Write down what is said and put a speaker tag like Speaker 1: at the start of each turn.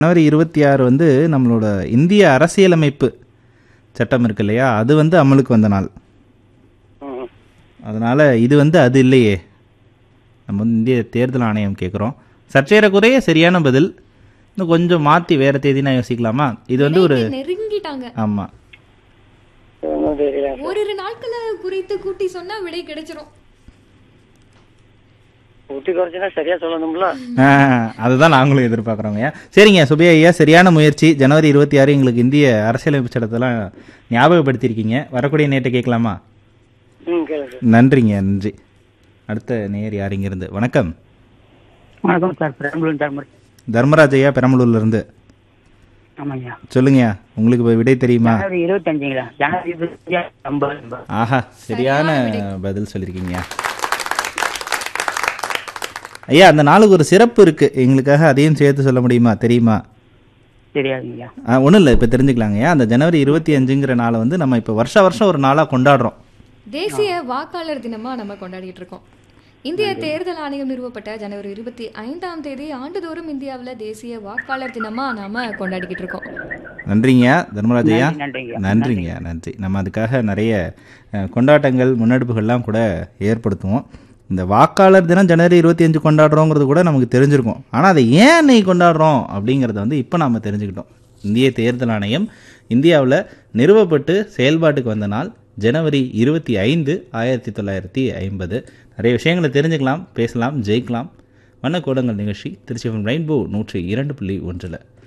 Speaker 1: ஜனவரி இருபத்தி ஆறு வந்து நம்மளோட இந்திய அரசியலமைப்பு சட்டம் இருக்கு இல்லையா அது வந்து அமலுக்கு வந்த நாள்
Speaker 2: ம்.
Speaker 1: அதனால் இது வந்து அது இல்லையே நம்ம வந்து இந்திய தேர்தல் ஆணையம் கேட்குறோம் சற்றேறக்குறைய சரியான பதில் இன்னும் கொஞ்சம் மாற்றி வேறு தேதினா யோசிக்கலாமா இது வந்து ஒரு
Speaker 3: இடைக்கு நெருங்கிட்டாங்க
Speaker 1: ஆமாம்
Speaker 2: ஒண்ணும் தெரியல
Speaker 3: ஓரிரு நாட்களை குறித்து கூட்டி சொன்னா விடை கிடைச்சிரும்
Speaker 2: ஊட்டி குறைச்சுன்னா சரியா சொல்லணும்ல
Speaker 1: அதுதான் நாங்களும் எதிர்பார்க்குறோங்க சரிங்க சுபையா ஐயா சரியான முயற்சி ஜனவரி இருபத்தி ஆறு எங்களுக்கு இந்திய அரசியலமைப்பு சட்டத்தெல்லாம் ஞாபகப்படுத்தியிருக்கீங்க வரக்கூடிய நேற்று கேட்கலாமா
Speaker 2: ம் கேளுங்க
Speaker 1: நன்றிங்க நன்றி அடுத்த நேயர் யார் இங்கிருந்து வணக்கம்
Speaker 4: வணக்கம் சார் பெரம்பலூர் தர்மர்
Speaker 1: தர்மராஜ் ஐயா பெரம்பலூர்லேருந்து
Speaker 4: ஆமாய்யா
Speaker 1: சொல்லுங்க உங்களுக்கு இப்ப விடை தெரியுமா
Speaker 4: ஜனவரி இருபத்தஞ்சுங்களா ஜனவரி இருபத்தஞ்சு ஐம்பது
Speaker 1: ஆஹா சரியான பதில் சொல்லியிருக்கீங்க ஐயா அந்த நாளுக்கு ஒரு சிறப்பு இருக்கு எங்களுக்காக அதையும் சேர்த்து சொல்ல முடியுமா தெரியுமா
Speaker 4: தெரியாதுங்கய்யா
Speaker 1: ஒன்றும் இல்லை இப்போ தெரிஞ்சுக்கலாங்கய்யா அந்த ஜனவரி இருபத்தி அஞ்சுங்கிற நாளை வந்து நம்ம இப்போ வருஷ வருஷம் ஒரு நாளாக கொண்டாடுறோம்
Speaker 3: தேசிய வாக்காளர் தினமா நம்ம கொண்டாடிட்டு இருக்கோம் இந்திய தேர்தல் ஆணையம் நிறுவப்பட்ட ஜனவரி இருபத்தி ஐந்தாம் தேதி ஆண்டுதோறும் இந்தியாவில் தேசிய வாக்காளர் தினமா நாம கொண்டாடிக்கிட்டு இருக்கோம்
Speaker 1: நன்றிங்க தர்மராஜ் ஐயா
Speaker 4: நன்றி, நன்றிங்க.
Speaker 1: நன்றிங்க நன்றி நம்ம அதுக்காக நிறைய அஹ், கொண்டாட்டங்கள் முன்னெடுப்புகள்லாம் கூட ஏற்படுத்துவோம் இந்த வாக்காளர் தினம் ஜனவரி இருபத்தி அஞ்சு கொண்டாடுறோங்கிறது கூட நமக்கு தெரிஞ்சிருக்கும் ஆனால் அதை ஏன் இன்னைக்கு கொண்டாடுறோம் அப்படிங்கிறத வந்து இப்போ நாம் தெரிஞ்சுக்கிட்டோம் இந்திய தேர்தல் ஆணையம் இந்தியாவில் நிறுவப்பட்டு செயல்பாட்டுக்கு வந்த நாள் ஜனவரி இருபத்தி ஐந்து ஆயிரத்தி தொள்ளாயிரத்தி ஐம்பது நிறைய விஷயங்களை தெரிஞ்சுக்கலாம் பேசலாம் ஜெயிக்கலாம் வண்ணக்கோடங்கள் நிகழ்ச்சி திருச்சி ரெயின்போ நூற்றி இரண்டு புள்ளி ஒன்றில்